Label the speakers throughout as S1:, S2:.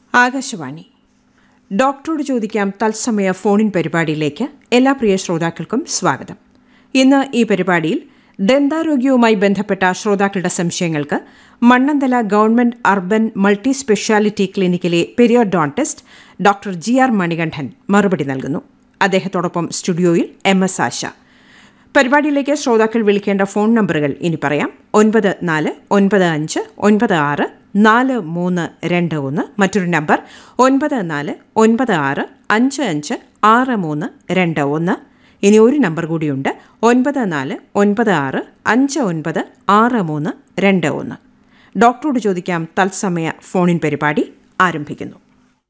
S1: ആകാശവാണി ഡോക്ടറോട് ചോദിക്കാം തത്സമയ ഫോണിൻ പരിപാടിയിലേക്ക് എല്ലാ പ്രിയ ശ്രോതാക്കൾക്കും സ്വാഗതം ഇന്ന് ഈ പരിപാടിയിൽ ദന്താരോഗ്യവുമായി ബന്ധപ്പെട്ട ശ്രോതാക്കളുടെ സംശയങ്ങൾക്ക് Mannanthala government urban multi speciality ക്ലിനിക്കിലെ periodontist doctor G R Manikandan മറുപടി നൽകുന്നു അദ്ദേഹത്തോടൊപ്പം സ്റ്റുഡിയോയിൽ എം എസ് ആശ പരിപാടിയിലേക്ക് ശ്രോതാക്കൾ വിളിക്കേണ്ട ഫോൺ നമ്പറുകൾ ഇനി പറയാം ഒൻപത് നാല് ഒൻപത് അഞ്ച് ഒൻപത് ആറ് നാല് മൂന്ന് രണ്ട് ഒന്ന് മറ്റൊരു നമ്പർ ഒൻപത് നാല് ഒൻപത് ആറ് അഞ്ച് അഞ്ച് ആറ് മൂന്ന് രണ്ട് ഒന്ന് ഇനി ഒരു നമ്പർ കൂടിയുണ്ട് ഒൻപത് നാല് ഒൻപത് ആറ് അഞ്ച് ഒൻപത് ആറ് മൂന്ന് രണ്ട് ഒന്ന് ഡോക്ടറോട് ചോദിക്കാം തത്സമയ ഫോണിൻ പരിപാടി ആരംഭിക്കുന്നു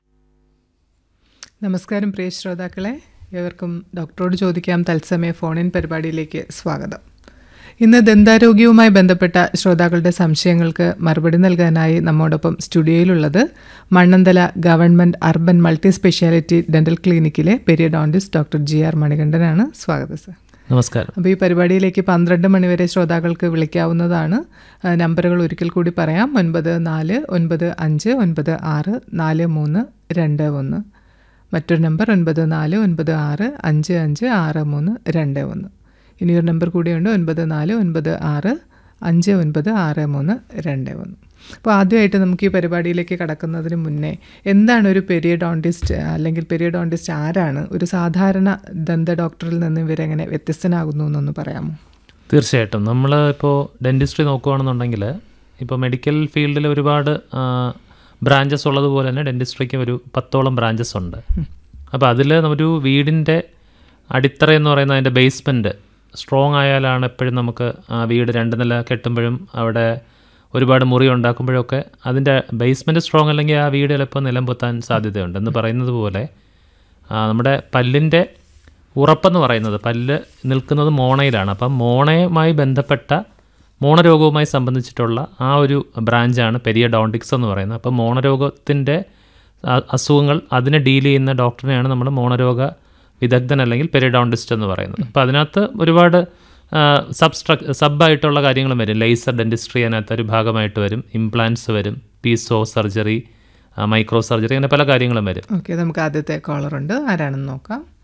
S2: നമസ്കാരം പ്രിയ ശ്രോതാക്കളെ ഏവർക്കും ഡോക്ടറോട് ചോദിക്കാം തത്സമയ ഫോണിൻ പരിപാടിയിലേക്ക് സ്വാഗതം ഇന്ന് ദന്താരോഗ്യവുമായി ബന്ധപ്പെട്ട ശ്രോതാക്കളുടെ സംശയങ്ങൾക്ക് മറുപടി നൽകാനായി നമ്മോടൊപ്പം സ്റ്റുഡിയോയിലുള്ളത് Mannanthala government urban multi speciality dental ക്ലിനിക്കിലെ പെരിയഡോണ്ടിസ്റ്റ് ഡോക്ടർ ജി ആർ മണികണ്ഠനാണ് സ്വാഗതം സർ
S3: നമസ്കാരം
S2: അപ്പോൾ ഈ പരിപാടിയിലേക്ക് പന്ത്രണ്ട് മണിവരെ ശ്രോതാക്കൾക്ക് വിളിക്കാവുന്നതാണ് ആ, നമ്പറുകൾ ഒരിക്കൽ കൂടി പറയാം ഒൻപത് നാല് ഒൻപത് അഞ്ച് ഒൻപത് ആറ് നാല് മൂന്ന് രണ്ട് ഒന്ന് മറ്റൊരു നമ്പർ ഒൻപത് നാല് ഒൻപത് ആറ് അഞ്ച് അഞ്ച് ആറ് മൂന്ന് രണ്ട് ഒന്ന് ഇനിയൊരു നമ്പർ കൂടിയുണ്ട് ഒൻപത് നാല് ഒൻപത് ആറ് അഞ്ച് ഒൻപത് ആറ് മൂന്ന് രണ്ട് ഒന്ന് അപ്പോൾ ആദ്യമായിട്ട് നമുക്ക് ഈ പരിപാടിയിലേക്ക് കടക്കുന്നതിന് മുന്നേ എന്താണ് ഒരു പെരിയഡോണ്ടിസ്റ്റ് അല്ലെങ്കിൽ പെരിയഡോണ്ടിസ്റ്റ് ആരാണ് ഒരു സാധാരണ ദന്ത ഡോക്ടറിൽ നിന്ന് ഇവരെങ്ങനെ വ്യത്യസ്തനാകുന്നു എന്നൊന്ന് പറയാമോ
S3: തീർച്ചയായിട്ടും നമ്മൾ ഇപ്പോൾ ഡെൻറ്റിസ്ട്രി നോക്കുകയാണെന്നുണ്ടെങ്കിൽ ഇപ്പോൾ മെഡിക്കൽ ഫീൽഡിൽ ഒരുപാട് ബ്രാഞ്ചസ് ഉള്ളതുപോലെ തന്നെ ഡെൻറ്റിസ്ട്രിക്ക് ഒരു പത്തോളം ബ്രാഞ്ചസ് ഉണ്ട് അപ്പോൾ അതിൽ ഒരു വീടിൻ്റെ അടിത്തറ എന്ന് പറയുന്ന അതിൻ്റെ ബേസ്മെൻറ്റ് സ്ട്രോങ് ആയാലാണ് എപ്പോഴും നമുക്ക് ആ വീട് രണ്ട് നില കെട്ടുമ്പോഴും അവിടെ ഒരുപാട് മുറി ഉണ്ടാക്കുമ്പോഴൊക്കെ അതിൻ്റെ ബേസ്മെൻറ്റ് സ്ട്രോങ് അല്ലെങ്കിൽ ആ വീട് ചിലപ്പോൾ നിലം പൊത്താൻ സാധ്യതയുണ്ട് എന്ന് പറയുന്നത് പോലെ ആ, നമ്മുടെ പല്ലിൻ്റെ ഉറപ്പെന്ന് പറയുന്നത് പല്ല് നിൽക്കുന്നത് മോണയിലാണ് അപ്പം മോണയുമായി ബന്ധപ്പെട്ട മോണരോഗവുമായി സംബന്ധിച്ചിട്ടുള്ള ആ ഒരു ബ്രാഞ്ചാണ് പെരിയഡോണ്ടിക്സ് എന്ന് പറയുന്നത് അപ്പം മോണരോഗത്തിൻ്റെ അ- അസുഖങ്ങൾ അതിനെ ഡീൽ ചെയ്യുന്ന ഡോക്ടറിനെയാണ് നമ്മൾ മോണരോഗ വിദഗ്ധൻ അല്ലെങ്കിൽ പെരിഡോണ്ടിസ്റ്റ് എന്ന് പറയുന്നത് അപ്പോൾ അതിനകത്ത് ഒരുപാട് സബ്സ്ട്രക് സബായിട്ടുള്ള കാര്യങ്ങളും വരും ലേസർ ഡെൻറ്റിസ്ട്രി അതിനകത്ത് ഒരു ഭാഗമായിട്ട് വരും ഇംപ്ലാന്റ്സ് വരും പീസോ സർജറി മൈക്രോ സർജറി അങ്ങനെ പല കാര്യങ്ങളും വരും
S2: ഓക്കെ നമുക്ക് ആദ്യത്തെ കോളറുണ്ട് ആരാണെന്ന് നോക്കാം